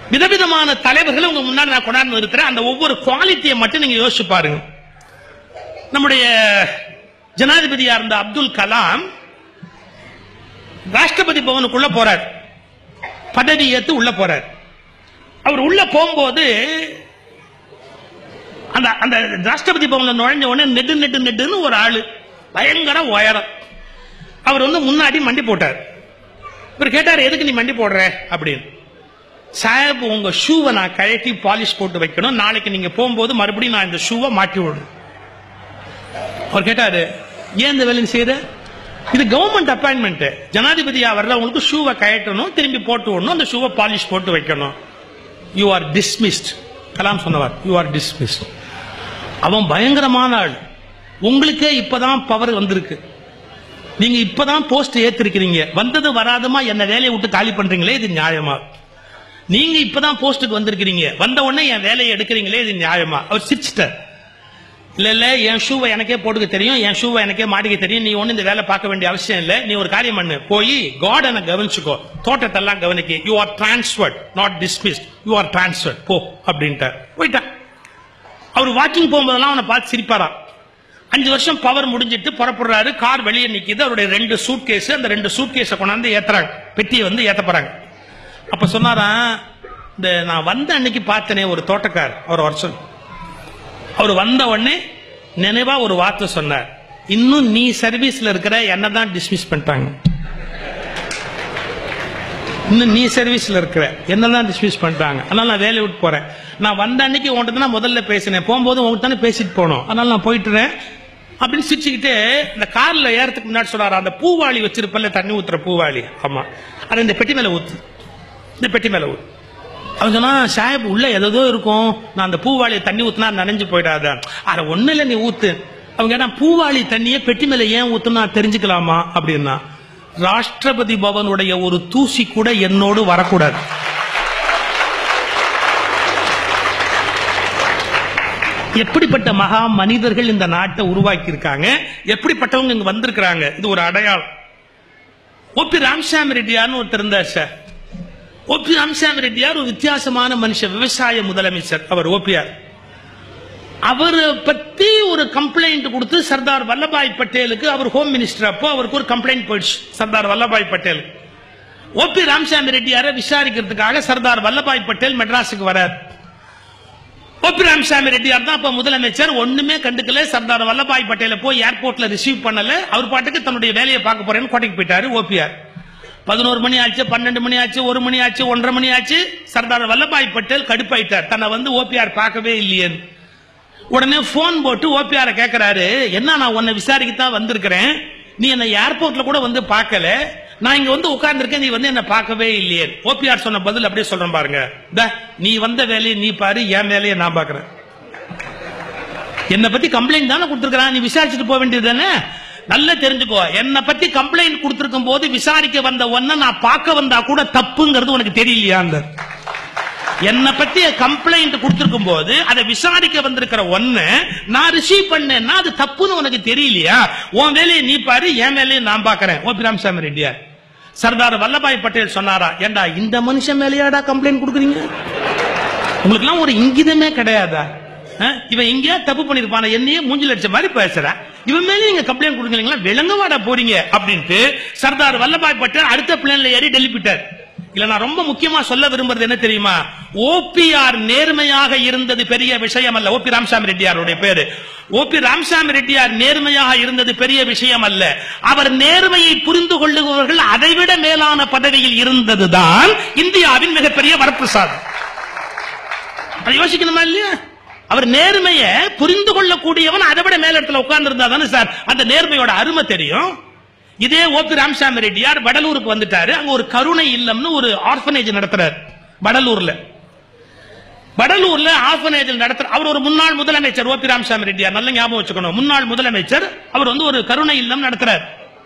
விதவிதமான தலைவர்களை உங்க முன்னாடி நான் கொண்டாந்து இருக்கிறேன் அந்த ஒவ்வொரு குவாலிட்டியை மட்டும் நீங்க யோசிச்சு பாருங்க நம்முடைய ஜனாதிபதியா இருந்த அப்துல் கலாம் ராஷ்டிரபதி பவனுக்குள்ள போறார் பதவி ஏத்து உள்ள போறார் அவர் உள்ள போகும்போது அந்த அந்த ராஷ்டிரபதி பவன்ல நுழைஞ்ச உடனே நெடு நெடு நெடுன்னு ஒரு ஆளு பயங்கர உயரம் அவர் வந்து முன்னாடி மண்டி போட்டார் இவர் கேட்டார் எதுக்கு நீ மண்டி போடுற அப்படின்னு சாஹிப் உங்க ஷூவை நான் கழட்டி பாலிஷ் போட்டு வைக்கணும் நாளைக்கு நீங்க போகும்போது மறுபடியும் நான் இந்த ஷூவை மாட்டி விடணும் அவர் கேட்டாரு ஏன் இந்த வேலையை செய்யற இது கவர்மெண்ட் அப்பாயின்மெண்ட் ஜனாதிபதியா வர்றவங்களுக்கு ஷூவை கழட்டணும் திரும்பி போட்டு விடணும் அந்த ஷூவை பாலிஷ் போட்டு வைக்கணும் யூ ஆர் டிஸ்மிஸ்ட் கலாம் சொன்னவர் யூ ஆர் டிஸ்மிஸ்ட் அவன் பயங்கரமான ஆள் உங்களுக்கே இப்பதான் பவர் வந்திருக்கு நீங்க இப்பதான் போஸ்ட் ஏத்திருக்கிறீங்க வந்தது வராதமா என்ன வேலையை விட்டு காலி பண்றீங்களே இது நியாயமா நீங்க இப்பதான் போஸ்ட்டுக்கு வந்திருக்கிறீங்க வந்த உடனே என் வேலையை எடுக்கிறீங்களே இது நியாயமா அவர் சிரிச்சிட்டார் இல்ல இல்ல என் ஷூவை எனக்கே போட்டுக்க தெரியும் என் ஷூவை எனக்கே மாட்டிக்க தெரியும் நீ ஒண்ணு இந்த வேலை பார்க்க வேண்டிய அவசியம் இல்ல நீ ஒரு காரியம் பண்ணு போய் கார்டனை கவனிச்சுக்கோ தோட்டத்தெல்லாம் கவனிக்க you are transferred not dismissed you are transferred போ அப்படின்ட்டார் போயிட்டான் அவர் வாக்கிங் போகும்போதெல்லாம் அவனை பார்த்து சிரிப்பாராம் அஞ்சு வருஷம் பவர் முடிஞ்சிட்டு புறப்படுறாரு கார் வெளியே நிக்குது அவருடைய ரெண்டு சூட் கேஸ் அந்த ரெண்டு சூட் கேஸை கொண்டாந்து ஏத்துறாங்க பெட்டியை வந்து ஏத்த போறாங்க அப்ப சொன்னாராம் இந்த நான் வந்த அன்னைக்கு பார்த்தனே ஒரு தோட்டக்கார் அவர் வருஷம் அவர் வந்த உடனே நினைவா ஒரு வார்த்தை சொன்னார் இன்னும் நீ சர்வீஸ்ல இருக்கிற என்ன தான் டிஸ்மிஸ் பண்ணிட்டாங்க இன்னும் நீ சர்வீஸ்ல இருக்கிற என்னதான் டிஸ்மிஸ் பண்ணிட்டாங்க அதனால நான் வேலையை விட்டு போறேன் நான் வந்த அன்னைக்கு உன்கிட்ட தான் முதல்ல பேசினேன் போகும்போது உங்ககிட்ட தானே பேசிட்டு போனோம் அதனால நான் போயிட்டுறேன் அப்படின்னு சிரிச்சுக்கிட்டு இந்த கார்ல ஏறதுக்கு முன்னாடி சொன்னாரு அந்த பூவாளி வச்சிருப்பல்ல தண்ணி ஊத்துற பூவாளி ஆமா அதை இந்த பெட்டி மேல ஊத்து இந்த பெட்டி மேல ஊத்து அவன் சொன்னா சாஹிப் உள்ள ஏதோ இருக்கும் நான் அந்த பூவாளியை தண்ணி ஊத்துனா நனைஞ்சு போயிடாத அட ஒண்ணு இல்ல நீ ஊத்து அவங்க கேட்டா பூவாளி தண்ணியை பெட்டி மேல ஏன் ஊத்துனா தெரிஞ்சுக்கலாமா அப்படின்னா ராஷ்டிரபதி பவனுடைய ஒரு தூசி கூட என்னோடு வரக்கூடாது எப்படிப்பட்ட மகா மனிதர்கள் இந்த நாட்டை உருவாக்கி இருக்காங்க எப்படிப்பட்டவங்க இங்க வந்திருக்கிறாங்க இது ஒரு அடையாளம் ஓபி ராமசாமி ரெட்டியார்னு ஒருத்தர் இருந்தார் சார் ஓபி ராமசாமி ரெட்டியார் ஒரு வித்தியாசமான மனுஷன் விவசாய முதலமைச்சர் அவர் ஓபிஆர் அவரை பத்தி ஒரு கம்ப்ளைண்ட் கொடுத்து சர்தார் வல்லபாய் பட்டேலுக்கு அவர் ஹோம் மினிஸ்டர் அப்போ அவருக்கு ஒரு கம்ப்ளைண்ட் போயிடுச்சு சர்தார் வல்லபாய் பட்டேல் ஓபி ராமசாமி ரெட்டியாரை விசாரிக்கிறதுக்காக சர்தார் வல்லபாய் பட்டேல் மெட்ராஸுக்கு வரார் ஓபி ராமசாமி ரெட்டியார் தான் அப்ப முதலமைச்சர் ஒண்ணுமே கண்டுக்கல சர்தார் வல்லபாய் பட்டேல போய் ஏர்போர்ட்ல ரிசீவ் பண்ணல அவர் பாட்டுக்கு தன்னுடைய வேலையை பார்க்க போறேன்னு கோட்டைக்கு போயிட்டாரு ஓபிஆர் பதினோரு மணி ஆச்சு பன்னெண்டு மணி ஆச்சு ஒரு மணி ஆச்சு ஒன்றரை மணி ஆச்சு சர்தார் வல்லபாய் பட்டேல் கடுப்பாயிட்டார் தன்னை வந்து ஓபிஆர் பார்க்கவே இல்லையேன்னு உடனே போன் போட்டு ஓபிஆர் கேக்குறாரு என்ன நான் உன்னை விசாரிக்கத்தான் வந்திருக்கிறேன் நீ என்ன ஏர்போர்ட்ல கூட வந்து பார்க்கல நான் இங்க வந்து உட்கார்ந்திருக்கேன் நீ வந்து என்ன பார்க்கவே இல்லையே ஓபிஆர் சொன்ன பதில் அப்படியே சொல்றேன் பாருங்க "தா, நீ வந்த வேலையை நீ பாரு என் வேலையை நான் பாக்குறேன் என்னை பத்தி கம்ப்ளைண்ட் தானே கொடுத்துருக்கான் நீ விசாரிச்சுட்டு போக வேண்டியது தானே நல்லா தெரிஞ்சுக்கோ என்னை பத்தி கம்ப்ளைண்ட் கொடுத்திருக்கும் போது விசாரிக்க வந்த ஒன்ன நான் பார்க்க வந்தா கூட தப்புங்கிறது உனக்கு தெரியலையா அந்த என்னை பத்தி கம்ப்ளைண்ட் கொடுத்திருக்கும் போது அதை விசாரிக்க வந்திருக்கிற ஒண்ணு நான் ரிசீவ் பண்ணேன்னா அது தப்புன்னு உனக்கு தெரியலையா உன் வேலையை நீ பாரு என் வேலையை நான் பாக்குறேன் ஓபி ராமசாமி ரெட்டியார் சர்தார் வல்லபாய் பட்டேல் சொன்னாரா ஏண்டா இந்த மனுஷன் மேலேயாடா கம்ப்ளைண்ட் கொடுக்குறீங்க உங்களுக்குலாம் ஒரு இங்கிதமே கிடையாதா அஹ்? இவன் எங்கேயா தப்பு பண்ணிருப்பான என்னையே மூஞ்சில் அடிச்ச மாதிரி பேசுற இவன் மேல நீங்க கம்ப்ளைண்ட் கொடுக்குறீங்களா விளங்கவாடா போறீங்க அப்படின்ட்டு சர்தார் வல்லபாய் பட்டேல் அடுத்த பிளேன்ல ஏறி டெல்லி போயிட்டார் இல்ல நான் ரொம்ப முக்கியமா சொல்ல விரும்புறது என்ன தெரியுமா ஓபிஆர் நேர்மையாக இருந்தது பெரிய விஷயம் அல்ல ஓபி ராமசாமி ரெட்டியாருடைய பேரு ஓபி ராமசாமி ரெட்டியார் நேர்மையாக இருந்தது பெரிய விஷயம் அல்ல அவர் நேர்மையை புரிந்து கொள்ளுபவர்கள் அதைவிட மேலான பதவியில் இருந்ததுதான் இந்தியாவின் மிகப்பெரிய வரப்பிரசாதம் அதை யோசிக்கணுமா இல்லையா அவர் நேர்மைய புரிந்து கொள்ளக்கூடியவன் அதை விட மேல இடத்துல உட்கார்ந்து இருந்தா தானே சார் அந்த நேர்மையோட அருமை தெரியும் இதே ஓபி ராமசாமி ரெட்டியார் வடலூருக்கு வந்துட்டாரு அங்க ஒரு கருணை இல்லம்னு ஒரு ஆர்பனேஜ் நடத்துறாரு வடலூர்ல வடலூர்ல ஆர்பனேஜ் நடத்துற அவர் ஒரு முன்னாள் முதலமைச்சர் ஓபி ராமசாமி ரெட்டியார் நல்ல ஞாபகம் வச்சுக்கணும் முன்னாள் முதலமைச்சர் அவர் வந்து ஒரு கருணை இல்லம் நடத்துறார்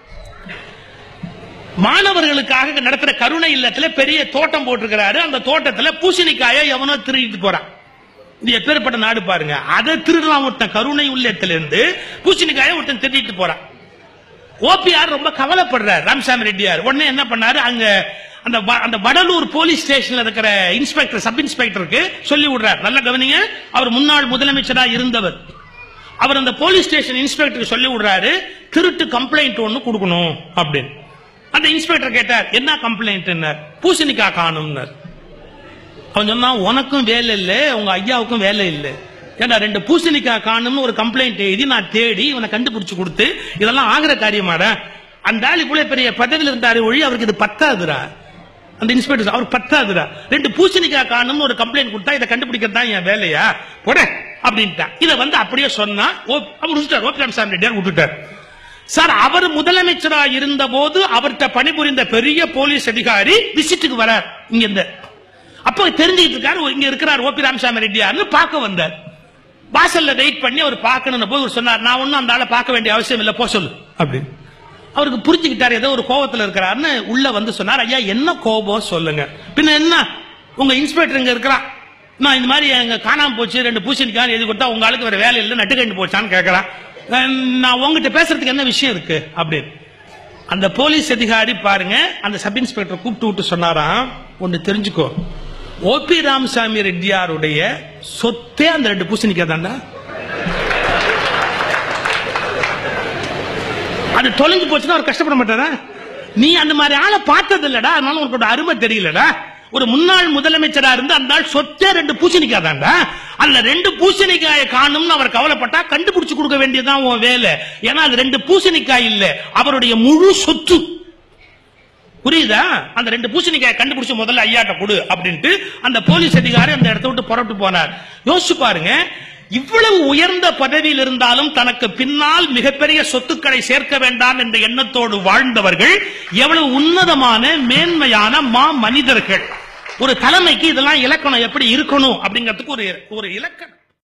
மாணவர்களுக்காக நடத்துற கருணை இல்லத்துல பெரிய தோட்டம் போட்டிருக்கிறாரு அந்த தோட்டத்துல பூசணிக்காய எவனோ திருடிட்டு போறான் இது எப்பேற்பட்ட நாடு பாருங்க அதை திருடலாம் ஒருத்தன் கருணை உள்ளத்திலிருந்து பூசணிக்காய ஒருத்தன் திருடிட்டு போறான் ஓபிஆர் ரொம்ப கவலைப்படுறார் ராமசாமி ரெட்டியார் உடனே என்ன பண்ணாரு அங்க அந்த வ- அந்த வடலூர் போலீஸ் ஸ்டேஷன்ல இருக்கிற இன்ஸ்பெக்டர் சப் இன்ஸ்பெக்டருக்கு சொல்லி விடுறார் நல்ல கவனிங்க அவர் முன்னாள் முதலமைச்சரா இருந்தவர் அவர் அந்த போலீஸ் ஸ்டேஷன் இன்ஸ்பெக்டருக்கு சொல்லி விடுறாரு திருட்டு கம்ப்ளைண்ட் ஒன்னு கொடுக்கணும் அப்படின்னு அந்த இன்ஸ்பெக்டர் கேட்டார் என்ன கம்ப்ளைண்ட் பூசணிக்காய் காணும்னார் அவன் சொன்னான் உனக்கும் வேலை இல்லை உங்க ஐயாவுக்கும் வேலை இல்லை ஏன்னா ரெண்டு பூசணிக்காய் காணும்னு ஒரு கம்ப்ளைண்ட் எழுதி நான் தேடி இவனை கண்டுபிடிச்சு கொடுத்து இதெல்லாம் ஆகிற காரியமாடா அந்த ஆள் இவ்வளவு பெரிய பதவியில் இருந்தாரு ஒழி அவருக்கு இது பத்தாதுடா அந்த இன்ஸ்பெக்டர் அவர் பத்தாதுடா ரெண்டு பூசணிக்காய் காணும்னு ஒரு கம்ப்ளைண்ட் கொடுத்தா இதை கண்டுபிடிக்கிறது தான் என் வேலையா போட அப்படின்ட்டான் இதை வந்து அப்படியே சொன்னா ஓ- அவர் விட்டுட்டார் ஓபி ராமசாமி ரெட்டியார் விட்டுட்டார் சார் அவர் முதலமைச்சரா இருந்த போது அவர்கிட்ட பணிபுரிந்த பெரிய போலீஸ் அதிகாரி விசிட்டுக்கு வரார் இங்க இருந்து அப்ப தெரிஞ்சுக்கிட்டு இருக்காரு இங்க இருக்கிறார் ஓபி ராமசாமி ரெட்டியார்னு பார்க்க வந்தார் வாசல்ல வெயிட் பண்ணி அவர் பார்க்கணும்னு போய் அவர் சொன்னார் நான் ஒன்னும் அந்த ஆளை பார்க்க வேண்டிய அவசியம் இல்லை போ சொல்லு அப்படின்னு அவருக்கு புரிஞ்சுக்கிட்டாரு ஏதோ ஒரு கோவத்துல இருக்கிறாருன்னு உள்ள வந்து சொன்னார் ஐயா என்ன கோபம் சொல்லுங்க பின்ன என்ன உங்க இன்ஸ்பெக்டர் இங்க இருக்கிறான் நான் இந்த மாதிரி எங்க காணாம போச்சு ரெண்டு பூசணிக்காய் எழுதி கொடுத்தா உங்க ஆளுக்கு வேற வேலை இல்லை நட்டு கண்டு போச்சான்னு கேட்கறான் அஹ் நான் உங்ககிட்ட பேசுறதுக்கு என்ன விஷயம் இருக்கு அப்படின்னு அந்த போலீஸ் அதிகாரி பாருங்க அந்த சப் இன்ஸ்பெக்டர் கூப்பிட்டு விட்டு சொன்னாராம் ஒன்னு தெரிஞ்சுக்கோ ஓபி ராமசாமி ரெட்டியாருடைய சொத்தே அந்த ரெண்டு பூசணிக்காய் தாண்டா அது தொலைஞ்சு போச்சுன்னா அவர் கஷ்டப்பட மாட்டாரா நீ அந்த மாதிரி ஆளை பார்த்தது இல்லடா அதனால உனக்கு ஒரு அருமை தெரியலடா ஒரு முன்னாள் முதலமைச்சரா இருந்து அந்த ஆள் சொத்தே ரெண்டு பூசணிக்காய் தான்டா அந்த ரெண்டு பூசணிக்காயை காணும்னு அவர் கவலைப்பட்டா கண்டுபிடிச்சு கொடுக்க வேண்டியதுதான் உன் வேலை ஏன்னா அது ரெண்டு பூசணிக்காய் இல்ல அவருடைய முழு சொத்து புரியுதா அந்த ரெண்டு பூசணிக்காயை கண்டுபிடிச்சு முதல்ல ஐயாட்ட கொடு அப்படின்ட்டு அந்த போலீஸ் அதிகாரி அந்த இடத்த விட்டு புறப்பட்டு போனார் யோசிச்சு பாருங்க இவ்வளவு உயர்ந்த பதவியில் இருந்தாலும் தனக்கு பின்னால் மிகப்பெரிய சொத்துக்களை சேர்க்க வேண்டாம் என்ற எண்ணத்தோடு வாழ்ந்தவர்கள் எவ்வளவு உன்னதமான மேன்மையான மா மனிதர்கள் ஒரு தலைமைக்கு இதெல்லாம் இலக்கணம் எப்படி இருக்கணும் அப்படிங்கிறதுக்கு ஒரு ஒரு இலக்கணம்